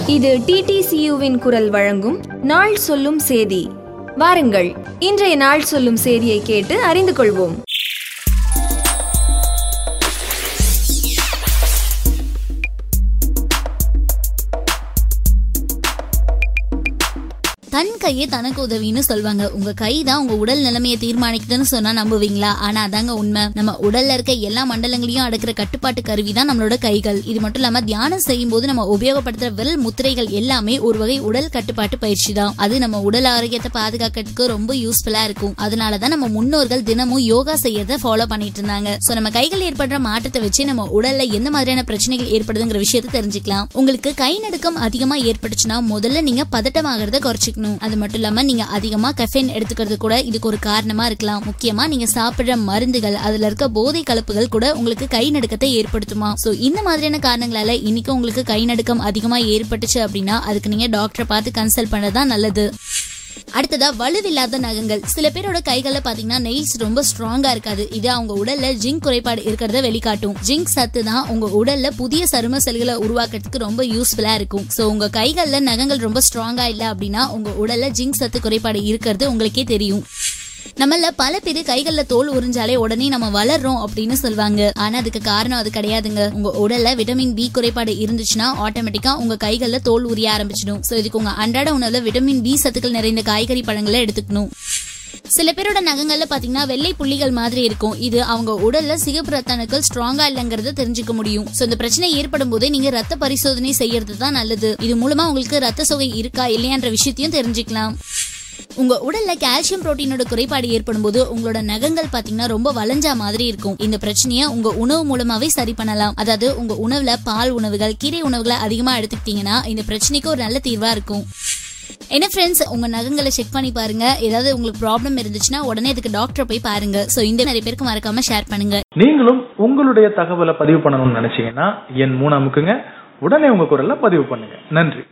இது டிடிசியுவின் குரல் வழங்கும் நாள் சொல்லும் சேதி வாருங்கள் இன்றைய நாள் சொல்லும் சேதியை கேட்டு அறிந்து கொள்வோம் தன் கையே தனக்கு உதவின்னு சொல்லுவாங்க உங்க கை தான் உங்க உடல் நிலைமையை தீர்மானிக்குதுன்னு சொன்னா நம்புவீங்களா ஆனா அதாங்க உண்மை நம்ம உடல்ல இருக்க எல்லா மண்டலங்களையும் அடக்குற கட்டுப்பாட்டு கருவி தான் நம்மளோட கைகள் இது மட்டும் இல்லாம தியானம் செய்யும் போது நம்ம உபயோகப்படுத்துற விரல் முத்திரைகள் எல்லாமே ஒரு வகை உடல் கட்டுப்பாட்டு பயிற்சி தான் அது நம்ம உடல் ஆரோக்கியத்தை பாதுகாக்கிறதுக்கு ரொம்ப யூஸ்ஃபுல்லா இருக்கும் அதனாலதான் நம்ம முன்னோர்கள் தினமும் யோகா செய்யறத ஃபாலோ பண்ணிட்டு இருந்தாங்க சோ நம்ம கைகள் ஏற்படுற மாற்றத்தை வச்சு நம்ம உடல்ல எந்த மாதிரியான பிரச்சனைகள் ஏற்படுதுங்கிற விஷயத்தை தெரிஞ்சுக்கலாம் உங்களுக்கு கை நடுக்கம் அதிகமா ஏற்பட்டுச்சுன்னா முதல்ல நீங்க பதட்டமாகறத குறைச்சிக்கணும் அது மட்டும் இல்லாம நீங்க அதிகமா கெஃபைன் எடுத்துக்கிறது கூட இதுக்கு ஒரு காரணமா இருக்கலாம் முக்கியமா நீங்க சாப்பிடுற மருந்துகள் அதுல இருக்க போதை கலப்புகள் கூட உங்களுக்கு கை நடுக்கத்தை ஏற்படுத்துமா சோ இந்த மாதிரியான காரணங்களால இன்னைக்கு உங்களுக்கு கை நடுக்கம் அதிகமா ஏற்பட்டுச்சு அப்படின்னா அதுக்கு நீங்க டாக்டரை பார்த்து கன்சல்ட் பண்ணதான் நல்லது அடுத்ததா வலுவில்லாத நகங்கள் சில பேரோட கைகள்ல பாத்தீங்கன்னா நெயில்ஸ் ரொம்ப ஸ்ட்ராங்கா இருக்காது இது அவங்க உடல்ல ஜிங்க் குறைபாடு இருக்கிறத வெளிக்காட்டும் ஜிங்க் சத்து தான் உங்க உடல்ல புதிய சரும செல்களை உருவாக்குறதுக்கு ரொம்ப யூஸ்ஃபுல்லா இருக்கும் சோ உங்க கைகள்ல நகங்கள் ரொம்ப ஸ்ட்ராங்கா இல்ல அப்படின்னா உங்க உடல்ல ஜிங்க் சத்து குறைபாடு இருக்கிறது உங்களுக்கே தெரியும் நம்மள பல பேர் கைகள்ல தோல் உறிஞ்சாலே உடனே நம்ம வளர்றோம் அப்படின்னு சொல்லுவாங்க ஆனா அதுக்கு காரணம் அது கிடையாதுங்க உங்க உடல்ல விட்டமின் பி குறைபாடு இருந்துச்சுன்னா ஆட்டோமேட்டிக்கா உங்க கைகள்ல தோல் உரிய ஆரம்பிச்சிடும் சோ இதுக்கு உங்க அன்றாட உணவுல விட்டமின் பி சத்துக்கள் நிறைந்த காய்கறி பழங்களை எடுத்துக்கணும் சில பேரோட நகங்கள்ல பாத்தீங்கன்னா வெள்ளை புள்ளிகள் மாதிரி இருக்கும் இது அவங்க உடல்ல சிகப்பு ரத்த அணுக்கள் ஸ்ட்ராங்கா இல்லங்கறத தெரிஞ்சுக்க முடியும் சோ இந்த பிரச்சனை ஏற்படும் போதே நீங்க ரத்த பரிசோதனை செய்யறது தான் நல்லது இது மூலமா உங்களுக்கு ரத்த சோகை இருக்கா இல்லையான்ற விஷயத்தையும் தெரிஞ்சுக்கலாம் உங்க உடல்ல கால்சியம் புரோட்டீனோட குறைபாடு ஏற்படும் போது உங்களோட நகங்கள் பாத்தீங்கன்னா ரொம்ப வளைஞ்சா மாதிரி இருக்கும் இந்த பிரச்சனைய உங்க உணவு மூலமாவே சரி பண்ணலாம் அதாவது உங்க உணவுல பால் உணவுகள் கீரை உணவுகளை அதிகமா எடுத்துக்கிட்டீங்கன்னா இந்த பிரச்சனைக்கு ஒரு நல்ல தீர்வா இருக்கும் என்ன ஃப்ரெண்ட்ஸ் உங்க நகங்களை செக் பண்ணி பாருங்க ஏதாவது உங்களுக்கு ப்ராப்ளம் இருந்துச்சுன்னா உடனே இதுக்கு டாக்டர் போய் பாருங்க சோ இந்த நிறைய பேருக்கு மறக்காம ஷேர் பண்ணுங்க நீங்களும் உங்களுடைய தகவலை பதிவு பண்ணணும்னு நினைச்சீங்கன்னா என் மூணு அமுக்குங்க உடனே உங்க குரல்ல பதிவு பண்ணுங்க நன்றி